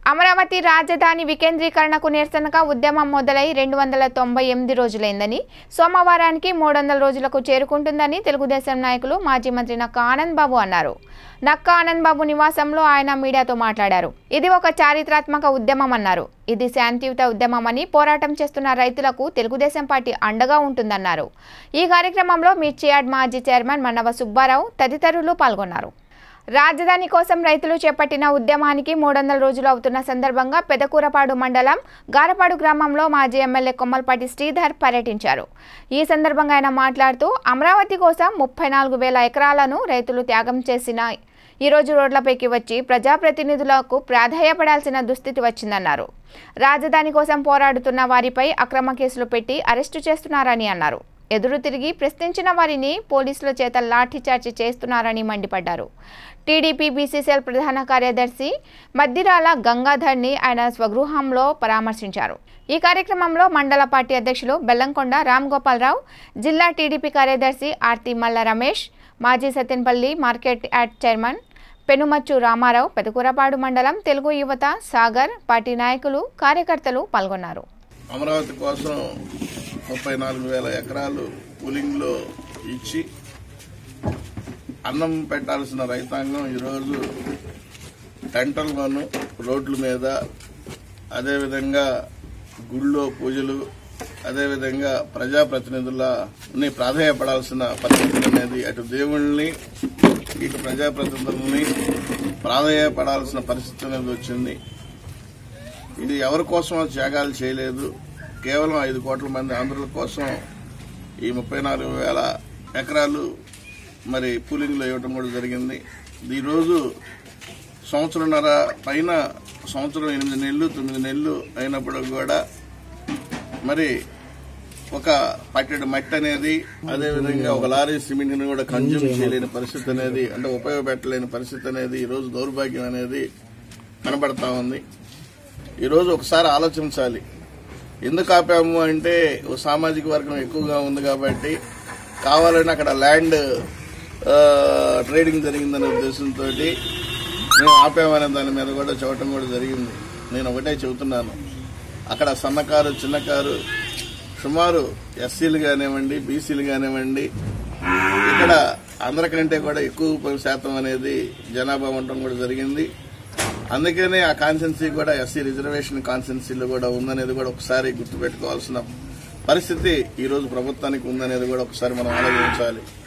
అమరావతి రాజధాని వికేంద్రీకరణకు నిరసనగా ఉద్యమం మొదలై రెండు వందల తొంభై ఎనిమిది రోజులైందని సోమవారానికి మూడు వందల రోజులకు చేరుకుంటుందని తెలుగుదేశం నాయకులు మాజీ మంత్రి నక్క ఆనంద్ బాబు అన్నారు నక్క ఆనంద్ బాబు నివాసంలో ఆయన మీడియాతో మాట్లాడారు ఇది ఒక చారిత్రాత్మక ఉద్యమం అన్నారు ఇది శాంతియుత ఉద్యమమని పోరాటం చేస్తున్న రైతులకు తెలుగుదేశం పార్టీ అండగా ఉంటుందన్నారు ఈ కార్యక్రమంలో మిర్చియాడ్ మాజీ చైర్మన్ మన్నవ సుబ్బారావు తదితరులు పాల్గొన్నారు రాజధాని కోసం రైతులు చేపట్టిన ఉద్యమానికి మూడు వందల రోజులు అవుతున్న సందర్భంగా పెదకూరపాడు మండలం గారపాడు గ్రామంలో మాజీ ఎమ్మెల్యే కొమ్మలపాటి శ్రీధర్ పర్యటించారు ఈ సందర్భంగా ఆయన మాట్లాడుతూ అమరావతి కోసం ముప్పై నాలుగు వేల ఎకరాలను రైతులు త్యాగం చేసిన ఈ రోజు రోడ్లపైకి వచ్చి ప్రజాప్రతినిధులకు ప్రాధాయపడాల్సిన దుస్థితి వచ్చిందన్నారు రాజధాని కోసం పోరాడుతున్న వారిపై అక్రమ కేసులు పెట్టి అరెస్టు చేస్తున్నారని అన్నారు ఎదురు తిరిగి ప్రశ్నించిన వారిని పోలీసుల చేత లాఠీచార్జి చేస్తున్నారని మండిపడ్డారు టీడీపీ బీసీసీఎల్ ప్రధాన కార్యదర్శి మద్దిరాల గంగాధర్ని ఆయన స్వగృహంలో పరామర్శించారు ఈ కార్యక్రమంలో మండల పార్టీ అధ్యక్షులు బెల్లంకొండ రామ్ గోపాలరావు జిల్లా టీడీపీ కార్యదర్శి ఆర్తి మల్ల రమేష్ మాజీ Sattenapalli market yard chairman Penumatchu Ramarao Pedakurapadu మండలం తెలుగు యువత సాగర్ పార్టీ నాయకులు కార్యకర్తలు పాల్గొన్నారు అమరావతి కోసం ముప్పై నాలుగు వేల ఎకరాలు కూలింగ్లో ఇచ్చి అన్నం పెట్టాల్సిన రైతాంగం ఈరోజు టెంటల్లోను రోడ్ల మీద అదేవిధంగా గుళ్ళో పూజలు అదేవిధంగా ప్రజాప్రతినిధులని ప్రాధాయపడాల్సిన పరిస్థితి అనేది అటు దేవుళ్ళని ఇటు ప్రజాప్రతినిధులని ప్రాధాయపడాల్సిన పరిస్థితి అనేది వచ్చింది ఇది ఎవరి కోసం త్యాగాలు చేయలేదు కేవలం ఐదు కోట్ల మంది ఆంధ్రుల కోసం ఈ ముప్పై నాలుగు వేల ఎకరాలు మరి పూలింగ్లో ఇవ్వడం కూడా జరిగింది ఈరోజు సంవత్సరంన్నర పైన సంవత్సరం ఎనిమిది నెలలు తొమ్మిది నెలలు అయినప్పుడు కూడా మరి ఒక పట్టెడు మట్టి అనేది అదేవిధంగా ఒక లారీ సిమెంట్ని కూడా కన్జ్యూమ్ చేయలేని పరిస్థితి అనేది అంటే ఉపయోగపెట్టలేని పరిస్థితి అనేది ఈరోజు దౌర్భాగ్యం అనేది కనబడతా ఉంది ఈరోజు ఒకసారి ఆలోచించాలి ఎందుకు ఆపాము అంటే ఓ సామాజిక వర్గం ఎక్కువగా ఉంది కాబట్టి కావాలని అక్కడ ల్యాండ్ ఆ, ట్రేడింగ్ జరిగిందనే ఉద్దేశంతో మేము ఆపామనే దాని మీద కూడా చెప్పడం కూడా జరిగింది నేను ఒకటే చెబుతున్నాను అక్కడ సన్నకారు చిన్నకారు సుమారు ఎస్సీలు కానివ్వండి బీసీలు కానివ్వండి ఇక్కడ అందరికంటే కూడా ఎక్కువ శాతం అనేది జనాభా ఉండటం కూడా జరిగింది అందుకనే ఆ కాన్సెన్సీ కూడా ఎస్సీ రిజర్వేషన్ కాన్సెన్సీలో కూడా ఉందనేది కూడా ఒకసారి గుర్తుపెట్టుకోవాల్సిన పరిస్థితి ఈ రోజు ప్రభుత్వానికి ఉందనేది కూడా ఒకసారి మనం ఆలోచించాలి